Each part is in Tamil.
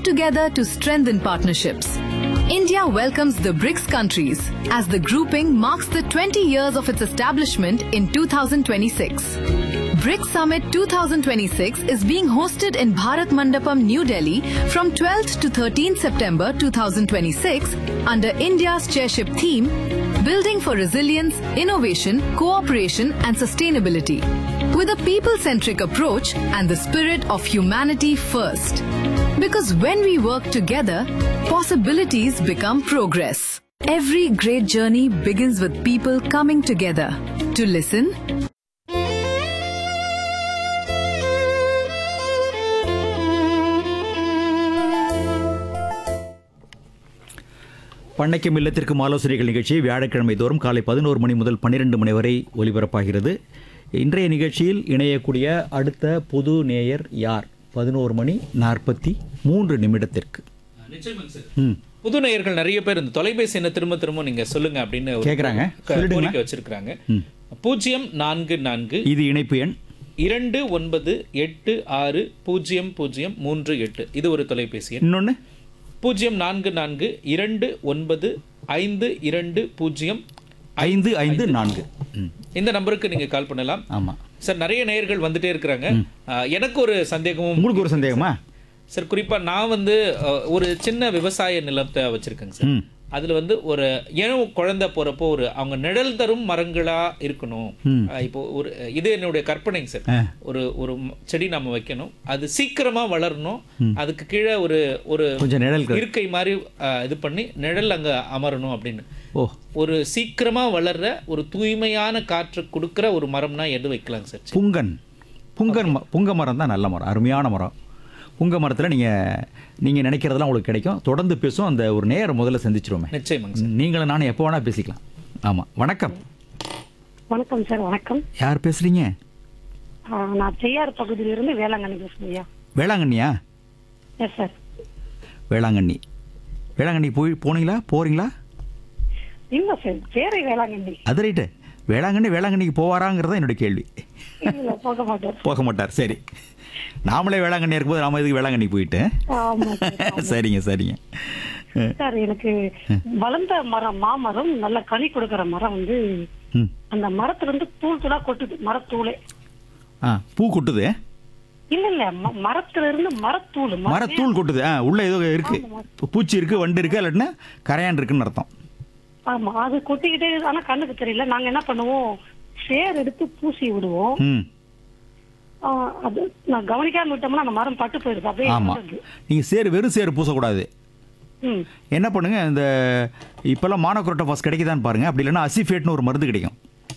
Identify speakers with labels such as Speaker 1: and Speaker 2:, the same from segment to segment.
Speaker 1: coming together to strengthen partnerships. India welcomes the BRICS countries as the grouping marks the 20 years of its establishment in 2026. BRICS Summit 2026 is being hosted in Bharat Mandapam, New Delhi from 12th to 13th September 2026 under India's chairship theme Building for Resilience, Innovation, Cooperation and Sustainability with a people centric approach and the spirit of humanity first. Because when we work together, possibilities become progress. Every great journey begins with people coming together to listen,
Speaker 2: பண்ணைக்கும் இல்லத்திற்கும் ஆலோசனைகள் நிகழ்ச்சி வியாழக்கிழமை தோறும் காலை பதினோரு மணி முதல் பன்னிரெண்டு மணி வரை ஒலிபரப்பாகிறது இன்றைய நிகழ்ச்சியில் இணையக்கூடிய அடுத்த புது நேயர் யார் பதினோரு மணி நாற்பத்தி மூன்று நிமிடத்திற்கு
Speaker 3: நிச்சயமாங்க சார்
Speaker 2: ம்
Speaker 3: புது நேயர்கள் நிறைய பேர் இந்த தொலைபேசி என்ன திரும்ப திரும்ப நீங்க சொல்லுங்க அப்படின்னு ஒரு
Speaker 2: கேக்குறாங்க.
Speaker 3: க-
Speaker 2: சொல்லிடுங்க.
Speaker 3: கோரிக்கை வச்சிருக்காங்க பூஜ்ஜியம் நான்கு நான்கு
Speaker 2: இது இணைப்பு எண்
Speaker 3: இரண்டு ஒன்பது எட்டு ஆறு பூஜ்ஜியம் பூஜ்ஜியம் மூன்று எட்டு இது ஒரு தொலைபேசி எண்
Speaker 2: இன்னொன்று
Speaker 3: பூஜ்ஜியம் நான்கு நான்கு இரண்டு ஒன்பது ஐந்து இரண்டு பூஜ்ஜியம்
Speaker 2: ஐந்து ஐந்து நான்கு ம்
Speaker 3: இந்த நம்பருக்கு நீங்க கால் பண்ணலாம்
Speaker 2: ஆமாம்
Speaker 3: சார் நிறைய நேயர்கள் வந்துட்டே இருக்கிறாங்க ஆ, எனக்கு ஒரு சந்தேகமும்
Speaker 2: உங்களுக்கு ஒரு சந்தேகமா
Speaker 3: சார் குறிப்பா நான் வந்து அஹ், ஒரு சின்ன விவசாய நிலத்தை வச்சிருக்கேங்க சார்
Speaker 2: ம்
Speaker 3: அதுல வந்து ஒரு ஏன் குழந்தை போறப்போ ஒரு அவங்க நிழல் தரும் மரங்களா இருக்கணும் அஹ், இப்போ ஒரு இது என்னுடைய கற்பனைங்க சார்
Speaker 2: ஆ.
Speaker 3: ஒரு ஒரு ம- செடி நாம வைக்கணும் அது சீக்கிரமா வளரணும் அதுக்கு கீழே ஒரு ஒரு
Speaker 2: கொஞ்சம் நிழல் க-
Speaker 3: இருக்கை மாதிரி அஹ், இது பண்ணி நிழல் அங்க அமரணும் அப்படின்னு
Speaker 2: ஓ
Speaker 3: ஒரு சீக்கிரமா வளர்ற ஒரு தூய்மையான காற்று கொடுக்கிற ஒரு மரம்னா எது வைக்கலாங்க சார்
Speaker 2: புங்கன் புங்கன் ம- புங்க மரம் தான் நல்ல மரம் அருமையான மரம் புங்க மரத்தில் நீங்கள் நீங்கள் நினைக்கிறதெல்லாம் உங்களுக்கு கிடைக்கும் தொடர்ந்து பேசும் அந்த ஒரு நேரம் முதல்ல சந்திச்சிருவோமே
Speaker 3: நிச்சயமாங்க சார்
Speaker 2: நீங்களும் நானும் எப்போ வேணால் பேசிக்கலாம் ஆமாம் வணக்கம்
Speaker 4: வணக்கம் சார் வணக்கம்
Speaker 2: யார் பேசுகிறீங்க
Speaker 4: ஆ, நான் செய்யாறு பகுதியிலிருந்து வேளாங்கண்ணி பேசுறேன் ஐயா
Speaker 2: வேளாங்கண்ணியா
Speaker 4: எஸ் சார்
Speaker 2: வேளாங்கண்ணி வேளாங்கண்ணி போய் போனீங்களா போகிறீங்களா
Speaker 4: இல்ல சார் பேரை வேளாங்கண்ணி
Speaker 2: அது ரைட்டு வேளாங்கண்ணி வேளாங்கண்ணிக்கு போவாராங்கிறது தான் என்னுடைய கேள்வி
Speaker 4: இல்ல போக மாட்டார்
Speaker 2: போக மாட்டார் சரி நாமளே வேளாங்கண்ணி இருக்கும்போது நாம இதுக்கு வேளாங்கண்ணி போயிட்டு
Speaker 4: ஆமா சார்
Speaker 2: சரிங்க சரிங்க
Speaker 4: சார் எனக்கு வளர்ந்த மரம் மாமரம் நல்ல கனி கொடுக்கிற மரம் வந்து
Speaker 2: ம்
Speaker 4: அந்த மரத்துல இருந்து தூள் தூளா கொட்டுது மரத்தூளே
Speaker 2: ஆ பூ கொட்டுது
Speaker 4: இல்ல இல்ல ம- மரத்துல இருந்து மரத்தூள் ம-
Speaker 2: மரத்தூள் கொட்டுது ஆ உள்ள ஏதோ இருக்கு பூச்சி இருக்கு வண்டு இருக்கு இல்லாட்டினா கரையான் இருக்குன்னு அர்த்தம்
Speaker 4: ஆமா அது கொட்டிக்கிட்டே இருக்கு. ஆனா கண்ணுக்கு தெரியல நாங்க என்ன பண்ணுவோம் சேர் எடுத்து பூசி விடுவோம்
Speaker 2: ம்
Speaker 4: ஆ, அது நான் கவனிக்காம விட்டோம்னா அந்த மரம் பட்டு போயிருது அப்படியே
Speaker 2: ஆமாம்
Speaker 4: வளருது.
Speaker 2: நீங்கள் சேரு வெறும் சேரு பூசக்கூடாது
Speaker 4: ம்
Speaker 2: என்ன பண்ணுங்க இந்த இப்போல்லாம் மானோக்ரோட்டோபாஸ் கிடைக்குதான்னு பாருங்க அப்படி இல்லைன்னா அசிஃபேட்னு ஒரு மருந்து கிடைக்கும்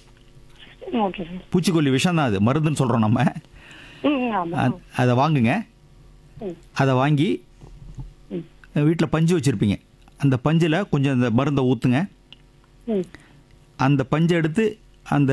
Speaker 4: ஓகே சார்
Speaker 2: பூச்சிக்கொல்லி விஷம் தான் அது மருந்துன்னு சொல்கிறோம் நம்ம
Speaker 4: ம் ம், ஆமா
Speaker 2: அ- அதை வாங்குங்க
Speaker 4: ம்.
Speaker 2: அதை வாங்கி
Speaker 4: ம்.
Speaker 2: வீட்டில் பஞ்சு வச்சுருப்பீங்க அந்த பஞ்சில் கொஞ்சம் அந்த மருந்தை ஊற்றுங்க
Speaker 4: ம்
Speaker 2: அந்த பஞ்சை எடுத்து அந்த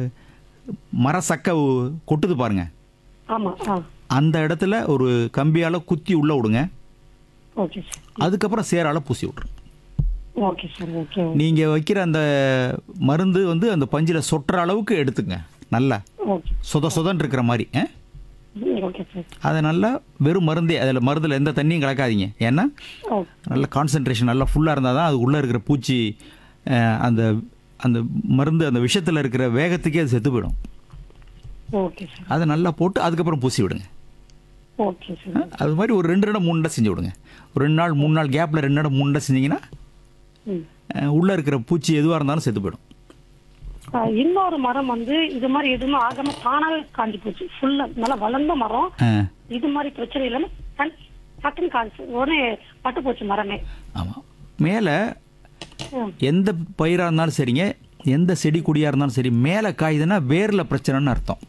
Speaker 2: மர சக்கை உ- கொட்டுது பாருங்க
Speaker 4: ஆமா ஆ
Speaker 2: அந்த இடத்துல ஒரு கம்பியால் குத்தி உள்ளே விடுங்க
Speaker 4: ஓகே சார்
Speaker 2: அதுக்கப்புறம் சேரால் பூசி விட்ருங்க
Speaker 4: ஓகே சார் ஓகே
Speaker 2: நீங்கள் வைக்கிற அந்த மருந்து வந்து அந்த பஞ்சில் சொட்டுற அளவுக்கு எடுத்துங்க நல்லா
Speaker 4: ஓகே
Speaker 2: சொத சொதன்னு இருக்கிற மாதிரி ஆ?
Speaker 4: ம், ஓகே சார்
Speaker 2: அதை நல்லா வெறும் மருந்தே அதில் மருந்தில் எந்த தண்ணியும் கலக்காதீங்க ஏன்னா
Speaker 4: ஓ
Speaker 2: நல்ல கான்சன்ட்ரேஷன் நல்லா ஃபுல்லாக இருந்தால் தான் அது உள்ளே இருக்கிற பூச்சி அஹ், அந்த அந்த மருந்து அந்த விஷத்தில் இருக்கிற வேகத்துக்கே அது செத்து போயிடும்
Speaker 4: ஓகே சார்
Speaker 2: அதை நல்லா போட்டு அதுக்கப்புறம் பூசி விடுங்க
Speaker 4: ஓகே சார்
Speaker 2: அது மாதிரி ஒரு ரெண்டு இடம் மூணு இடம் செஞ்சு விடுங்க ஒரு ரெண்டு நாள் மூணு நாள் கேப்பில் ரெண்டு இடம் மூணு இடம் செஞ்சீங்கன்னா
Speaker 4: ம்
Speaker 2: அஹ், உள்ளே இருக்கிற பூச்சி எதுவாக இருந்தாலும் செத்து போயிடும்
Speaker 4: ஆ, இன்னொரு மரம் வந்து இது மாதிரி எதுவுமே ஆகாம தானாவே காஞ்சி போச்சு ஃபுல்லா நல்லா வளர்ந்த மரம்
Speaker 2: அஹ்,
Speaker 4: இது மாதிரி பிரச்சனை இல்லாம டக்- டக்குன்னு காஞ்சி உடனே பட்டு போச்சு மரமே
Speaker 2: ஆமாம் மேலே
Speaker 4: ம்.
Speaker 2: எந்த பயிராக இருந்தாலும் சரிங்க எந்த செடி கொடியாக இருந்தாலும் சரி மேலே காயுதுன்னா வேரில் பிரச்சனைன்னு அர்த்தம்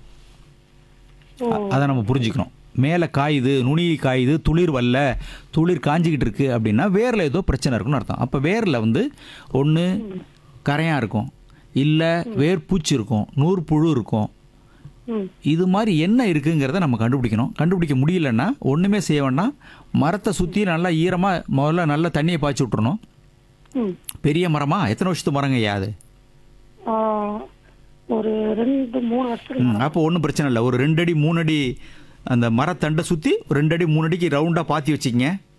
Speaker 2: அ- அதை நம்ம புரிஞ்சுக்கணும் மேலே காயுது நுனி காயுது துளிர் வரல துளிர் காஞ்சிக்கிட்டு இருக்கு அப்படின்னா வேரில் ஏதோ பிரச்சனை இருக்குன்னு அர்த்தம் அப்போ வேரில் வந்து ஒன்று கரையான் இருக்கும் இல்லை வேர் பூச்சி இருக்கும் நூறு புழு இருக்கும்
Speaker 4: ம்
Speaker 2: இது மாதிரி என்ன இருக்குங்கிறத நம்ம கண்டுபிடிக்கணும் கண்டுபிடிக்க முடியலன்னா ஒன்றுமே செய்ய வேண்டாம் மரத்தை சுற்றி நல்லா ஈரமாக முதல்ல நல்லா தண்ணியை பாய்ச்சி விட்றணும்
Speaker 4: ம்
Speaker 2: பெரிய மரமா எத்தனை வருஷத்து மரங்க ஐயா அது
Speaker 4: ஆ, ஒரு ரெண்டு மூணு வருஷத்துக்கு
Speaker 2: அப்போ ஒன்றும் பிரச்சனை இல்லை ஒரு ரெண்டு அடி மூணு அடி அந்த மரத்தண்டை சுற்றி ஒரு ரெண்டு அடி மூணு அடிக்கு ரவுண்டாக பாத்தி வச்சுக்கங்க